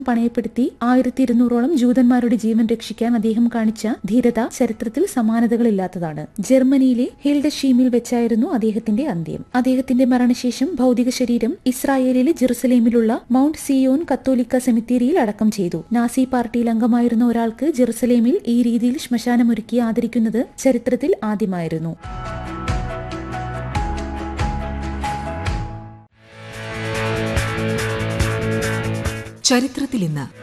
പണയപ്പെടുത്തി ആയിരത്തി ഇരുന്നൂറോളം ജൂതന്മാരുടെ ജീവൻ രക്ഷിക്കാൻ അദ്ദേഹം കാണിച്ച ധീരത ചരിത്രത്തിൽ സമാനതകളില്ലാത്തതാണ് ജർമ്മനിയിലെ ഹിൽഡഷീമിൽ വെച്ചായിരുന്നു അദ്ദേഹത്തിന്റെ അന്ത്യം അദ്ദേഹത്തിന്റെ മരണശേഷം ഭൗതിക ശരീരം ഇസ്രായേലിലെ ജെറുസലേമിലുള്ള മൗണ്ട് സിയോൻ കത്തോലിക്ക സെമിത്തേരിയിൽ അടക്കം ചെയ്തു നാസി പാർട്ടിയിൽ അംഗമായിരുന്ന ഒരാൾക്ക് ജെറുസലേമിൽ ഈ രീതിയിൽ ശ്മശാനമൊരുക്കി ആദരിക്കുന്നത് ചരിത്രത്തിൽ ആദ്യമായിരുന്നു ചരിത്രത്തിൽ ഇന്ന്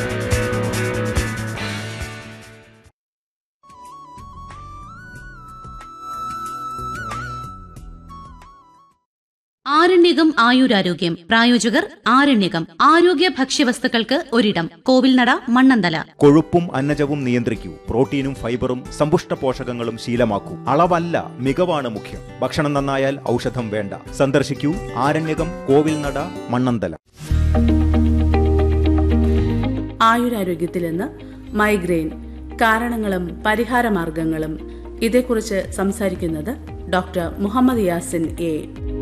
ആരണ്യകം ആയുരാരോഗ്യം പ്രായോജകർ ആരണ്യകം ആരോഗ്യ ഭക്ഷ്യവസ്തുക്കൾക്ക് ഒരിടം കോവിൽനട മണ്ണന്തല കൊഴുപ്പും അന്നജവും നിയന്ത്രിക്കൂ പ്രോട്ടീനും ഫൈബറും സമ്പുഷ്ട പോഷകങ്ങളും ശീലമാക്കൂ അളവല്ല മികവാണ് മുഖ്യം ഭക്ഷണം നന്നായാൽ ഔഷധം വേണ്ട സന്ദർശിക്കൂ ആരണ്യകം കോവിൽനട മണ്ണന്തല ആയുരാരോഗ്യത്തിൽ നിന്ന് മൈഗ്രെയിൻ കാരണങ്ങളും പരിഹാരമാർഗങ്ങളും ഇതേക്കുറിച്ച് സംസാരിക്കുന്നത് ഡോക്ടർ മുഹമ്മദ് യാസിൻ എ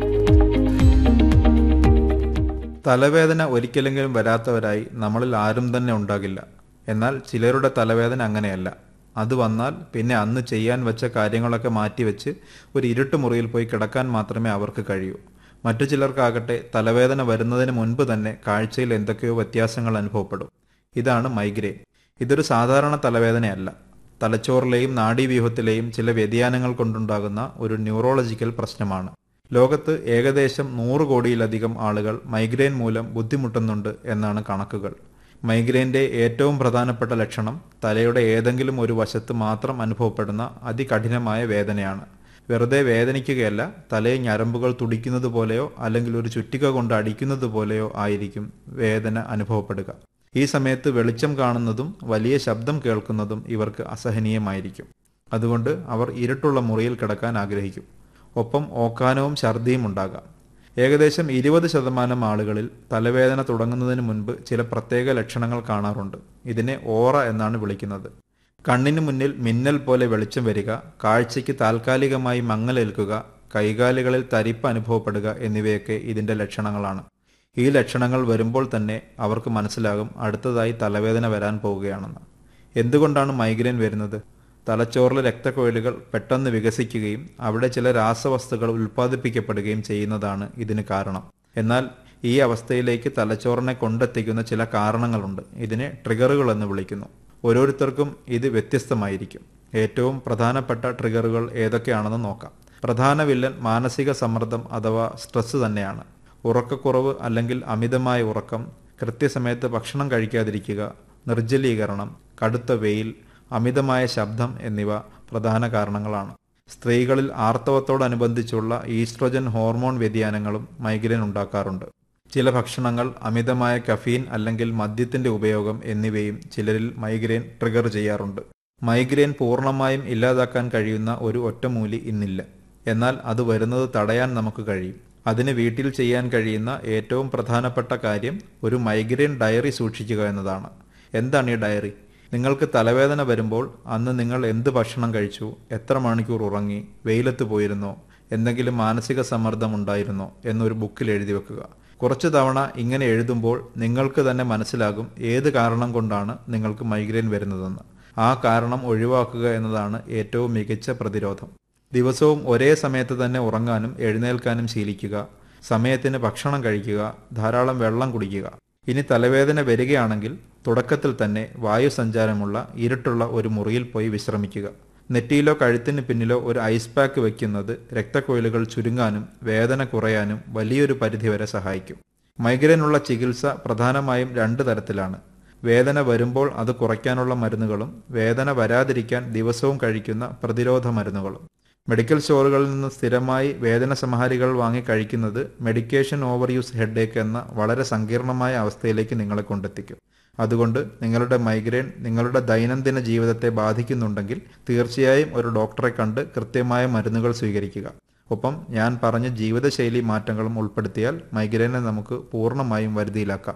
തലവേദന ഒരിക്കലെങ്കിലും വരാത്തവരായി നമ്മളിൽ ആരും തന്നെ ഉണ്ടാകില്ല എന്നാൽ ചിലരുടെ തലവേദന അങ്ങനെയല്ല അത് വന്നാൽ പിന്നെ അന്ന് ചെയ്യാൻ വെച്ച കാര്യങ്ങളൊക്കെ മാറ്റിവെച്ച് ഒരു ഇരുട്ട് മുറിയിൽ പോയി കിടക്കാൻ മാത്രമേ അവർക്ക് കഴിയൂ മറ്റു ചിലർക്കാകട്ടെ തലവേദന വരുന്നതിന് മുൻപ് തന്നെ കാഴ്ചയിൽ എന്തൊക്കെയോ വ്യത്യാസങ്ങൾ അനുഭവപ്പെടും ഇതാണ് മൈഗ്രെയിൻ ഇതൊരു സാധാരണ തലവേദനയല്ല തലച്ചോറിലെയും നാഡീവ്യൂഹത്തിലെയും ചില വ്യതിയാനങ്ങൾ കൊണ്ടുണ്ടാകുന്ന ഒരു ന്യൂറോളജിക്കൽ പ്രശ്നമാണ് ലോകത്ത് ഏകദേശം നൂറ് കോടിയിലധികം ആളുകൾ മൈഗ്രെയിൻ മൂലം ബുദ്ധിമുട്ടുന്നുണ്ട് എന്നാണ് കണക്കുകൾ മൈഗ്രെയിൻ്റെ ഏറ്റവും പ്രധാനപ്പെട്ട ലക്ഷണം തലയുടെ ഏതെങ്കിലും ഒരു വശത്ത് മാത്രം അനുഭവപ്പെടുന്ന അതികഠിനമായ വേദനയാണ് വെറുതെ വേദനിക്കുകയല്ല തലയെ ഞരമ്പുകൾ തുടിക്കുന്നത് പോലെയോ അല്ലെങ്കിൽ ഒരു ചുറ്റിക കൊണ്ട് അടിക്കുന്നത് പോലെയോ ആയിരിക്കും വേദന അനുഭവപ്പെടുക ഈ സമയത്ത് വെളിച്ചം കാണുന്നതും വലിയ ശബ്ദം കേൾക്കുന്നതും ഇവർക്ക് അസഹനീയമായിരിക്കും അതുകൊണ്ട് അവർ ഇരുട്ടുള്ള മുറിയിൽ കിടക്കാൻ ആഗ്രഹിക്കും ഒപ്പം ഓക്കാനവും ഛർദിയും ഉണ്ടാകാം ഏകദേശം ഇരുപത് ശതമാനം ആളുകളിൽ തലവേദന തുടങ്ങുന്നതിന് മുൻപ് ചില പ്രത്യേക ലക്ഷണങ്ങൾ കാണാറുണ്ട് ഇതിനെ ഓറ എന്നാണ് വിളിക്കുന്നത് കണ്ണിന് മുന്നിൽ മിന്നൽ പോലെ വെളിച്ചം വരിക കാഴ്ചയ്ക്ക് താൽക്കാലികമായി മങ്ങലേൽക്കുക കൈകാലുകളിൽ തരിപ്പ് അനുഭവപ്പെടുക എന്നിവയൊക്കെ ഇതിന്റെ ലക്ഷണങ്ങളാണ് ഈ ലക്ഷണങ്ങൾ വരുമ്പോൾ തന്നെ അവർക്ക് മനസ്സിലാകും അടുത്തതായി തലവേദന വരാൻ പോവുകയാണെന്ന് എന്തുകൊണ്ടാണ് മൈഗ്രെയിൻ വരുന്നത് തലച്ചോറിലെ രക്തക്കൊഴലുകൾ പെട്ടെന്ന് വികസിക്കുകയും അവിടെ ചില രാസവസ്തുക്കൾ ഉൽപ്പാദിപ്പിക്കപ്പെടുകയും ചെയ്യുന്നതാണ് ഇതിന് കാരണം എന്നാൽ ഈ അവസ്ഥയിലേക്ക് തലച്ചോറിനെ കൊണ്ടെത്തിക്കുന്ന ചില കാരണങ്ങളുണ്ട് ഇതിനെ ട്രിഗറുകൾ എന്ന് വിളിക്കുന്നു ഓരോരുത്തർക്കും ഇത് വ്യത്യസ്തമായിരിക്കും ഏറ്റവും പ്രധാനപ്പെട്ട ട്രിഗറുകൾ ഏതൊക്കെയാണെന്ന് നോക്കാം പ്രധാന വില്ലൻ മാനസിക സമ്മർദ്ദം അഥവാ സ്ട്രെസ് തന്നെയാണ് ഉറക്കക്കുറവ് അല്ലെങ്കിൽ അമിതമായ ഉറക്കം കൃത്യസമയത്ത് ഭക്ഷണം കഴിക്കാതിരിക്കുക നിർജ്ജലീകരണം കടുത്ത വെയിൽ അമിതമായ ശബ്ദം എന്നിവ പ്രധാന കാരണങ്ങളാണ് സ്ത്രീകളിൽ ആർത്തവത്തോടനുബന്ധിച്ചുള്ള ഈസ്ട്രോജൻ ഹോർമോൺ വ്യതിയാനങ്ങളും മൈഗ്രെയിൻ ഉണ്ടാക്കാറുണ്ട് ചില ഭക്ഷണങ്ങൾ അമിതമായ കഫീൻ അല്ലെങ്കിൽ മദ്യത്തിന്റെ ഉപയോഗം എന്നിവയും ചിലരിൽ മൈഗ്രെയിൻ ട്രിഗർ ചെയ്യാറുണ്ട് മൈഗ്രെയിൻ പൂർണ്ണമായും ഇല്ലാതാക്കാൻ കഴിയുന്ന ഒരു ഒറ്റമൂലി ഇന്നില്ല എന്നാൽ അത് വരുന്നത് തടയാൻ നമുക്ക് കഴിയും അതിന് വീട്ടിൽ ചെയ്യാൻ കഴിയുന്ന ഏറ്റവും പ്രധാനപ്പെട്ട കാര്യം ഒരു മൈഗ്രെയിൻ ഡയറി സൂക്ഷിക്കുക എന്നതാണ് എന്താണ് ഈ ഡയറി നിങ്ങൾക്ക് തലവേദന വരുമ്പോൾ അന്ന് നിങ്ങൾ എന്ത് ഭക്ഷണം കഴിച്ചു എത്ര മണിക്കൂർ ഉറങ്ങി വെയിലത്ത് പോയിരുന്നോ എന്തെങ്കിലും മാനസിക സമ്മർദ്ദം ഉണ്ടായിരുന്നോ എന്നൊരു ബുക്കിൽ എഴുതി വെക്കുക കുറച്ചു തവണ ഇങ്ങനെ എഴുതുമ്പോൾ നിങ്ങൾക്ക് തന്നെ മനസ്സിലാകും ഏത് കാരണം കൊണ്ടാണ് നിങ്ങൾക്ക് മൈഗ്രെയിൻ വരുന്നതെന്ന് ആ കാരണം ഒഴിവാക്കുക എന്നതാണ് ഏറ്റവും മികച്ച പ്രതിരോധം ദിവസവും ഒരേ സമയത്ത് തന്നെ ഉറങ്ങാനും എഴുന്നേൽക്കാനും ശീലിക്കുക സമയത്തിന് ഭക്ഷണം കഴിക്കുക ധാരാളം വെള്ളം കുടിക്കുക ഇനി തലവേദന വരികയാണെങ്കിൽ തുടക്കത്തിൽ തന്നെ വായു സഞ്ചാരമുള്ള ഇരുട്ടുള്ള ഒരു മുറിയിൽ പോയി വിശ്രമിക്കുക നെറ്റിയിലോ കഴുത്തിന് പിന്നിലോ ഒരു ഐസ് പാക്ക് വയ്ക്കുന്നത് രക്തക്കൊയിലുകൾ ചുരുങ്ങാനും വേദന കുറയാനും വലിയൊരു പരിധിവരെ സഹായിക്കും മൈഗ്രെയിനുള്ള ചികിത്സ പ്രധാനമായും രണ്ട് തരത്തിലാണ് വേദന വരുമ്പോൾ അത് കുറയ്ക്കാനുള്ള മരുന്നുകളും വേദന വരാതിരിക്കാൻ ദിവസവും കഴിക്കുന്ന പ്രതിരോധ മരുന്നുകളും മെഡിക്കൽ സ്റ്റോറുകളിൽ നിന്ന് സ്ഥിരമായി വേദന സംഹാരികൾ വാങ്ങി കഴിക്കുന്നത് മെഡിക്കേഷൻ ഓവർ യൂസ് ഹെഡേക്ക് എന്ന വളരെ സങ്കീർണമായ അവസ്ഥയിലേക്ക് നിങ്ങളെ കൊണ്ടെത്തിക്കും അതുകൊണ്ട് നിങ്ങളുടെ മൈഗ്രെയിൻ നിങ്ങളുടെ ദൈനംദിന ജീവിതത്തെ ബാധിക്കുന്നുണ്ടെങ്കിൽ തീർച്ചയായും ഒരു ഡോക്ടറെ കണ്ട് കൃത്യമായ മരുന്നുകൾ സ്വീകരിക്കുക ഒപ്പം ഞാൻ പറഞ്ഞ ജീവിതശൈലി മാറ്റങ്ങളും ഉൾപ്പെടുത്തിയാൽ മൈഗ്രെയിനെ നമുക്ക് പൂർണ്ണമായും വരുതിയിലാക്കാം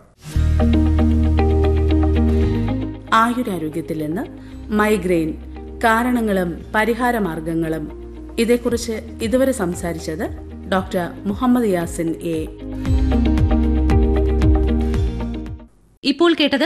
ആയുരാരോഗ്യത്തിൽ നിന്ന് മൈഗ്രെയിൻ കാരണങ്ങളും പരിഹാരമാർഗങ്ങളും ഇതേക്കുറിച്ച് ഇതുവരെ സംസാരിച്ചത് ഡോക്ടർ മുഹമ്മദ് യാസിൻ എ ഇപ്പോൾ കേട്ടത്